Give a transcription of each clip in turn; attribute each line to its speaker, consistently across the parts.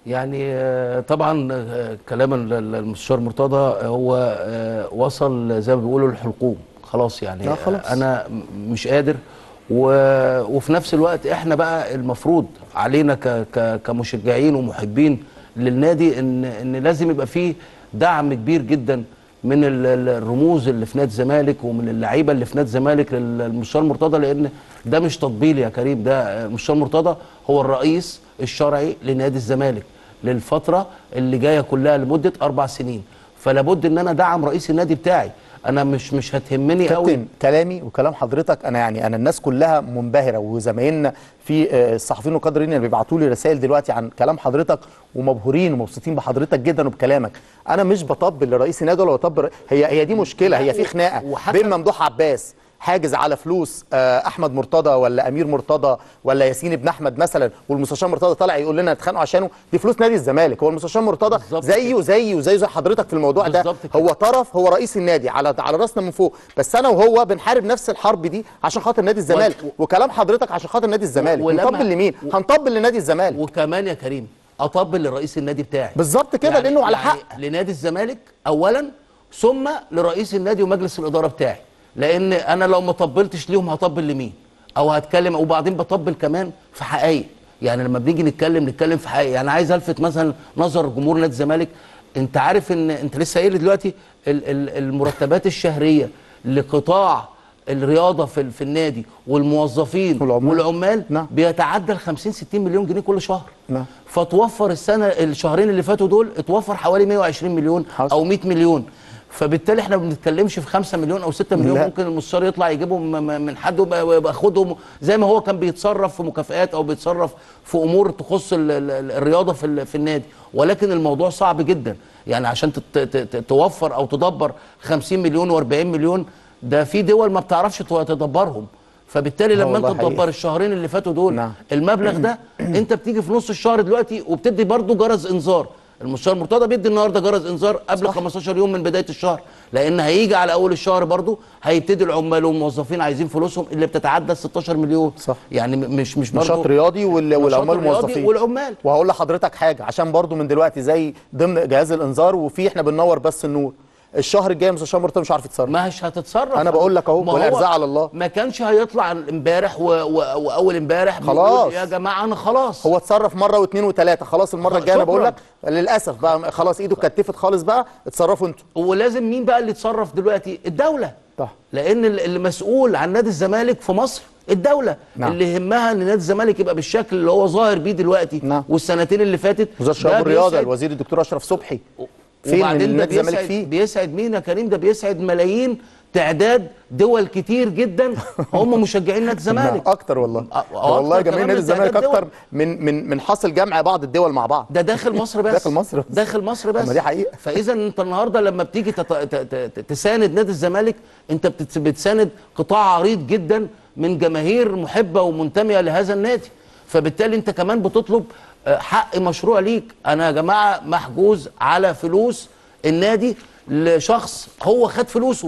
Speaker 1: يعني آه، طبعا آه، كلام ال- ال- المستشار مرتضى آه، هو آه، وصل زي ما بيقولوا الحلقوم خلاص يعني
Speaker 2: لا خلاص.
Speaker 1: آه، انا م- مش قادر و... وفي نفس الوقت احنا بقى المفروض علينا ك... ك... كمشجعين ومحبين للنادي ان ان لازم يبقى فيه دعم كبير جدا من ال- ال- الرموز اللي في نادي الزمالك ومن اللعيبه اللي في نادي الزمالك لل- للمستشار مرتضى لان ده مش تطبيل يا كريم ده آه، المستشار مرتضى هو الرئيس الشرعي لنادي الزمالك للفتره اللي جايه كلها لمده اربع سنين فلا بد ان انا ادعم رئيس النادي بتاعي انا مش مش هتهمني قوي
Speaker 2: كابتن كلامي وكلام حضرتك انا يعني انا الناس كلها منبهره وزمايلنا في آه، الصحفيين والقادرين اللي بيبعتوا لي رسائل دلوقتي عن كلام حضرتك ومبهورين ومبسوطين بحضرتك جدا وبكلامك انا مش بطبل لرئيس النادي ولا بطبل هي هي دي مشكله هي في خناقه
Speaker 1: وحتى-
Speaker 2: بين ممدوح عباس حاجز على فلوس آه، احمد مرتضى ولا امير مرتضى ولا ياسين ابن احمد مثلا والمستشار مرتضى طالع يقول لنا اتخانقوا عشانه دي فلوس نادي الزمالك هو المستشار مرتضى
Speaker 1: بالظبط
Speaker 2: زيه زيه زي زي حضرتك في الموضوع ده
Speaker 1: بالظبط كده.
Speaker 2: هو طرف هو رئيس النادي على على راسنا من فوق بس انا وهو بنحارب نفس الحرب دي عشان خاطر نادي الزمالك
Speaker 1: و-
Speaker 2: وكلام حضرتك عشان خاطر نادي الزمالك
Speaker 1: ولما-
Speaker 2: هنطبل لمين هنطبل لنادي الزمالك
Speaker 1: وكمان يا كريم اطبل لرئيس النادي بتاعي
Speaker 2: بالظبط كده لانه على حق
Speaker 1: لنادي الزمالك اولا ثم لرئيس النادي ومجلس الاداره بتاعي لان انا لو ما طبلتش ليهم هطبل لمين او هتكلم وبعدين بطبل كمان في حقائق يعني لما بنيجي نتكلم نتكلم في حقائق يعني عايز الفت مثلا نظر جمهور نادي الزمالك انت عارف ان انت لسه قايل لي دلوقتي ال- ال- المرتبات الشهريه لقطاع الرياضه في في النادي والموظفين
Speaker 2: والعمال.
Speaker 1: والعمال
Speaker 2: نعم.
Speaker 1: بيتعدى ال 50 60 مليون جنيه كل شهر
Speaker 2: نعم.
Speaker 1: فتوفر السنه الشهرين اللي فاتوا دول اتوفر حوالي 120 مليون
Speaker 2: حصل.
Speaker 1: او 100 مليون فبالتالي احنا ما بنتكلمش في 5 مليون او 6 مليون
Speaker 2: لا.
Speaker 1: ممكن المستشار يطلع يجيبهم م- م- من حد ويبقى- ويبقى ياخدهم زي ما هو كان بيتصرف في مكافآت او بيتصرف في امور تخص ال- ال- ال- الرياضه في ال- في النادي ولكن الموضوع صعب جدا يعني عشان تت- ت- ت- توفر او تدبر 50 مليون و40 مليون ده في دول ما بتعرفش تو- تدبرهم فبالتالي
Speaker 2: آه
Speaker 1: لما انت
Speaker 2: والله حقيقي.
Speaker 1: تدبر الشهرين اللي فاتوا دول
Speaker 2: نعم.
Speaker 1: المبلغ ده انت بتيجي في نص الشهر دلوقتي وبتدي برضه جرس انذار المستشار مرتضى بيدي النهارده جرس انذار قبل
Speaker 2: صح.
Speaker 1: 15 يوم من بدايه الشهر لان هيجي على اول الشهر برضه هيبتدي العمال والموظفين عايزين فلوسهم اللي بتتعدى 16 مليون
Speaker 2: صح.
Speaker 1: يعني م- مش مش برضه
Speaker 2: نشاط رياضي وال-
Speaker 1: نشاط
Speaker 2: والعمال
Speaker 1: رياضي
Speaker 2: الموظفين
Speaker 1: والعمال
Speaker 2: وهقول لحضرتك حاجه عشان برضو من دلوقتي زي ضمن جهاز الانذار وفي احنا بننور بس النور الشهر الجاي مستشار مرتضى مش عارف يتصرف
Speaker 1: مش هتتصرف
Speaker 2: أنا بقول لك أهو،
Speaker 1: ما هو
Speaker 2: والإرزاق على الله.
Speaker 1: ما كانش هيطلع امبارح و... و... واول امبارح بيقول
Speaker 2: خلاص.
Speaker 1: يا جماعه انا خلاص
Speaker 2: هو اتصرف مره واثنين وثلاثه خلاص المره
Speaker 1: خ-
Speaker 2: الجايه انا
Speaker 1: شكراً.
Speaker 2: بقول لك للاسف بقى خلاص ايده اتكتفت خالص بقى اتصرفوا انتوا
Speaker 1: ولازم مين بقى اللي يتصرف دلوقتي الدوله
Speaker 2: صح.
Speaker 1: لان ال- اللي مسؤول عن نادي الزمالك في مصر الدوله
Speaker 2: نعم.
Speaker 1: اللي يهمها ان نادي الزمالك يبقى بالشكل اللي هو ظاهر بيه دلوقتي
Speaker 2: نعم.
Speaker 1: والسنتين اللي فاتت
Speaker 2: وزاره
Speaker 1: ده
Speaker 2: الشباب والرياضه
Speaker 1: بيسعد-
Speaker 2: الوزير الدكتور اشرف صبحي فين
Speaker 1: وبعدين
Speaker 2: من
Speaker 1: ده
Speaker 2: نادي الزمالك
Speaker 1: بيسعد
Speaker 2: فيه
Speaker 1: بيسعد مين يا كريم ده بيسعد ملايين تعداد دول كتير جدا هم مشجعين نادي الزمالك
Speaker 2: اكتر والله
Speaker 1: أ-
Speaker 2: ده
Speaker 1: أو
Speaker 2: والله
Speaker 1: أكتر
Speaker 2: جماهير
Speaker 1: كمان
Speaker 2: نادي
Speaker 1: من
Speaker 2: الزمالك
Speaker 1: تعداد
Speaker 2: اكتر
Speaker 1: دول.
Speaker 2: من من من حاصل جمع بعض الدول مع بعض
Speaker 1: ده داخل مصر بس
Speaker 2: داخل مصر بس.
Speaker 1: داخل مصر بس
Speaker 2: طب ما دي حقيقة.
Speaker 1: فاذا انت النهارده لما بتيجي تت... ت... ت... ت- تساند نادي الزمالك انت بتت... بتساند قطاع عريض جدا من جماهير محبه ومنتميه لهذا النادي فبالتالي انت كمان بتطلب آه، حق مشروع ليك انا يا جماعه محجوز على فلوس النادي لشخص هو خد فلوسه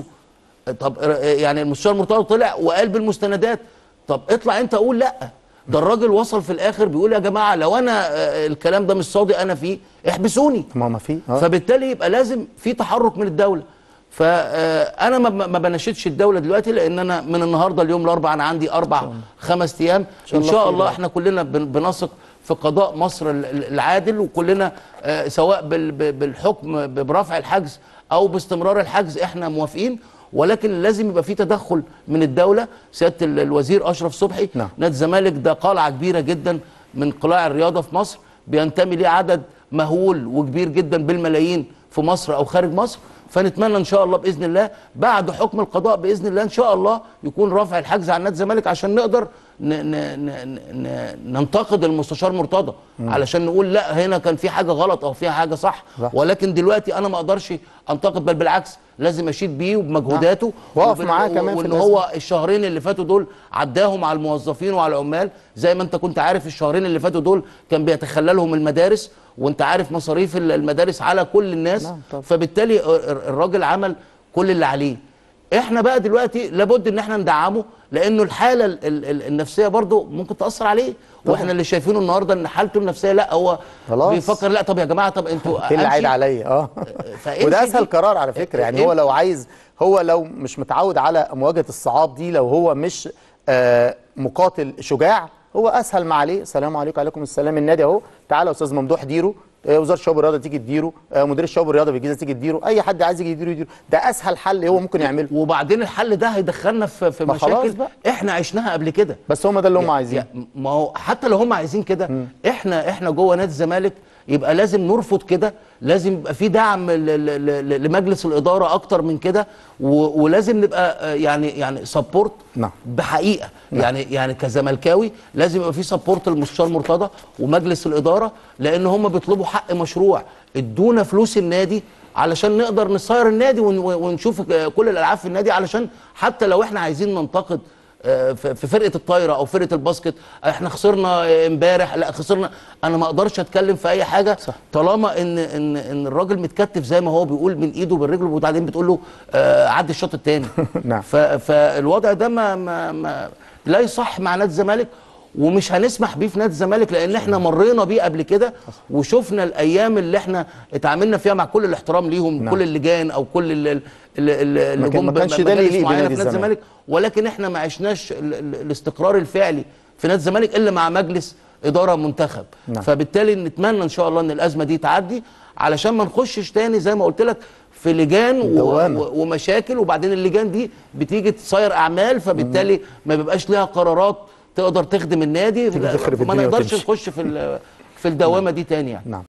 Speaker 1: طب آه، يعني المستشار مرتضى طلع وقال بالمستندات طب اطلع انت قول لا ده الراجل وصل في الاخر بيقول يا جماعه لو انا آه، الكلام ده مش صادق انا فيه احبسوني
Speaker 2: ما ما في آه.
Speaker 1: فبالتالي يبقى لازم في تحرك من الدوله فانا ما ما بناشدش الدوله دلوقتي لان انا من النهارده اليوم الاربعاء انا عندي اربع خمس ايام
Speaker 2: شاء
Speaker 1: ان
Speaker 2: الله
Speaker 1: شاء
Speaker 2: خير
Speaker 1: الله
Speaker 2: يعني.
Speaker 1: احنا كلنا بن- بنثق في قضاء مصر ال- ال- العادل وكلنا آه، سواء بال- ب- بالحكم ب- برفع الحجز او باستمرار الحجز احنا موافقين ولكن لازم يبقى في تدخل من الدوله سياده ال- الوزير اشرف صبحي
Speaker 2: نعم.
Speaker 1: نادي الزمالك ده قلعه كبيره جدا من قلاع الرياضه في مصر بينتمي ليه عدد مهول وكبير جدا بالملايين في مصر او خارج مصر فنتمنى ان شاء الله باذن الله بعد حكم القضاء باذن الله ان شاء الله يكون رافع الحجز عن نادي الزمالك عشان نقدر ن ن ن ن ننتقد المستشار مرتضى علشان نقول لا هنا كان في حاجه غلط او فيها حاجه صح
Speaker 2: صح.
Speaker 1: ولكن دلوقتي انا ما اقدرش انتقد بل بالعكس لازم اشيد بيه وبمجهوداته
Speaker 2: واقف
Speaker 1: وبال-
Speaker 2: معاه كمان في
Speaker 1: وان
Speaker 2: الأزمة.
Speaker 1: هو الشهرين اللي فاتوا دول عداهم على الموظفين وعلى العمال زي ما انت كنت عارف الشهرين اللي فاتوا دول كان بيتخللهم المدارس وانت عارف مصاريف ال- المدارس على كل الناس
Speaker 2: نعم طبعا.
Speaker 1: فبالتالي ال- ال- الراجل عمل كل اللي عليه احنا بقى دلوقتي لابد ان احنا ندعمه لانه الحاله ال ال ال النفسيه برضه ممكن تاثر عليه واحنا اللي شايفينه النهارده ان حالته النفسيه لا هو
Speaker 2: خلاص.
Speaker 1: بيفكر لا طب يا جماعه طب انتوا
Speaker 2: ايه اللي عايد
Speaker 1: أمشي؟
Speaker 2: عليا اه
Speaker 1: فامشي
Speaker 2: وده اسهل
Speaker 1: دي.
Speaker 2: قرار على فكره يعني هو لو عايز هو لو مش متعود على مواجهه الصعاب دي لو هو مش آه مقاتل شجاع هو اسهل ما عليه السلام عليكم وعليكم السلام النادي اهو تعالى يا استاذ ممدوح ديره آه، وزاره الشباب والرياضه تيجي تديره آه، مدير الشباب والرياضه في الجيزه تيجي تديره اي حد عايز يجي يديره يديره ده اسهل حل هو ممكن يعمله
Speaker 1: وبعدين الحل ده هيدخلنا في في
Speaker 2: ما خلاص
Speaker 1: مشاكل
Speaker 2: بقى.
Speaker 1: احنا عشناها قبل كده
Speaker 2: بس هم ده اللي هم عايزينه
Speaker 1: يا- ما هو حتى لو هم عايزين كده احنا احنا جوه نادي الزمالك يبقى لازم نرفض كده لازم يبقى في دعم ل- ل- ل- لمجلس الاداره اكتر من كده و- ولازم نبقى آه، يعني يعني سبورت
Speaker 2: نعم.
Speaker 1: بحقيقه يعني يعني كزملكاوي لازم يبقى في سبورت للمستشار مرتضى ومجلس الاداره لان هم بيطلبوا حق مشروع ادونا فلوس النادي علشان نقدر نصير النادي ون- ونشوف آه، كل الالعاب في النادي علشان حتى لو احنا عايزين ننتقد آه، في في فرقه الطايره او فرقه الباسكت احنا خسرنا آه، امبارح لا خسرنا انا ما اقدرش اتكلم في اي حاجه
Speaker 2: صح.
Speaker 1: طالما ان ان ان الراجل متكتف زي ما هو بيقول من ايده بالرجل وبعدين بتقول له آه، عدي الشوط الثاني
Speaker 2: نعم.
Speaker 1: فالوضع ده ما, ما, ما لا يصح مع نادي الزمالك ومش هنسمح بيه في نادي الزمالك لان احنا مرينا بيه قبل كده وشفنا الايام اللي احنا اتعاملنا فيها مع كل الاحترام ليهم
Speaker 2: نعم.
Speaker 1: كل اللجان او كل ال- ال- ال- ال- اللي
Speaker 2: ما كان-
Speaker 1: جم
Speaker 2: ما كانش ده
Speaker 1: بمجالس
Speaker 2: اللي يليق
Speaker 1: معينة
Speaker 2: بنادي
Speaker 1: في نادي
Speaker 2: الزمالك.
Speaker 1: الزمالك ولكن احنا ما عشناش ال- ال- الاستقرار الفعلي في نادي الزمالك الا مع مجلس اداره منتخب
Speaker 2: نعم.
Speaker 1: فبالتالي نتمنى ان شاء الله ان الازمه دي تعدي علشان ما نخشش تاني زي ما قلت لك في لجان و-
Speaker 2: دوامة.
Speaker 1: و- ومشاكل وبعدين اللجان دي بتيجي تصير اعمال فبالتالي ما بيبقاش لها قرارات تقدر تخدم النادي
Speaker 2: تيجي تخرب
Speaker 1: ما
Speaker 2: الدنيا
Speaker 1: نقدرش
Speaker 2: وتمشي.
Speaker 1: نخش في ال- في الدوامه دي تاني يعني
Speaker 2: نعم